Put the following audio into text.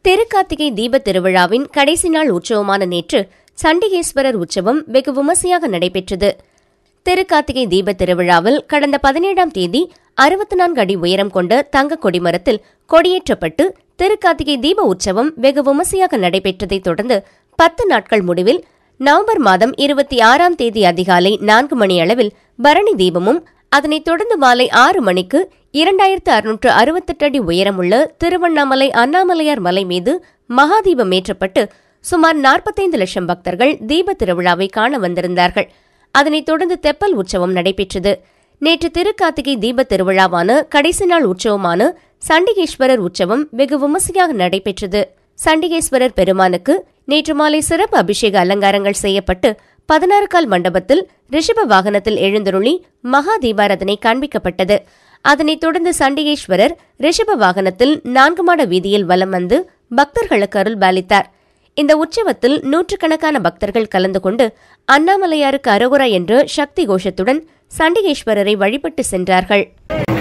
திருக்கார்த்திகை தீப திருவிழாவின் கடைசி நாள் உற்சவமான நேற்று சண்டிகேஸ்வரர் உற்சவம் வெகு விமர்சையாக நடைபெற்றது திருக்கார்த்திகை தீப திருவிழாவில் கடந்த பதினேழாம் தேதி அறுபத்தி நான்கு அடி உயரம் கொண்ட தங்க கொடிமரத்தில் கொடியேற்றப்பட்டு திருக்கார்த்திகை தீப உற்சவம் வெகு விமர்சையாக நடைபெற்றதைத் தொடர்ந்து பத்து நாட்கள் முடிவில் நவம்பர் மாதம் இருபத்தி ஆறாம் தேதி அதிகாலை நான்கு மணி அளவில் பரணி தீபமும் அதனைத் தொடர்ந்து மாலை ஆறு மணிக்கு இரண்டாயிரத்து அறுநூற்று அறுபத்தெட்டு அடி உயரமுள்ள திருவண்ணாமலை அண்ணாமலையார் மலை மீது மகாதீபம் ஏற்றப்பட்டு சுமார் நாற்பத்தைந்து லட்சம் பக்தர்கள் தீப திருவிழாவை காண வந்திருந்தார்கள் அதனைத் தொடர்ந்து தெப்பல் உற்சவம் நடைபெற்றது நேற்று திருக்கார்த்திகை தீப திருவிழாவான கடைசி நாள் உற்சவமான சண்டிகேஸ்வரர் உற்சவம் வெகு விமர்சையாக நடைபெற்றது சண்டிகேஸ்வரர் பெருமானுக்கு நேற்று மாலை சிறப்பு அபிஷேக அலங்காரங்கள் செய்யப்பட்டு பதினாறு கால் மண்டபத்தில் ரிஷப வாகனத்தில் எழுந்தருளி மகா தீபாரதனை காண்பிக்கப்பட்டது அதனைத் தொடர்ந்து சண்டிகேஸ்வரர் ரிஷப வாகனத்தில் நான்கு மாட வீதியில் வலம் வந்து பக்தர்களுக்கு அருள் பாலித்தார் இந்த உற்சவத்தில் நூற்றுக்கணக்கான பக்தர்கள் கலந்து கொண்டு அண்ணாமலையாருக்கு அரோகுரா என்ற சக்தி கோஷத்துடன் சண்டிகேஸ்வரரை வழிபட்டு சென்றார்கள்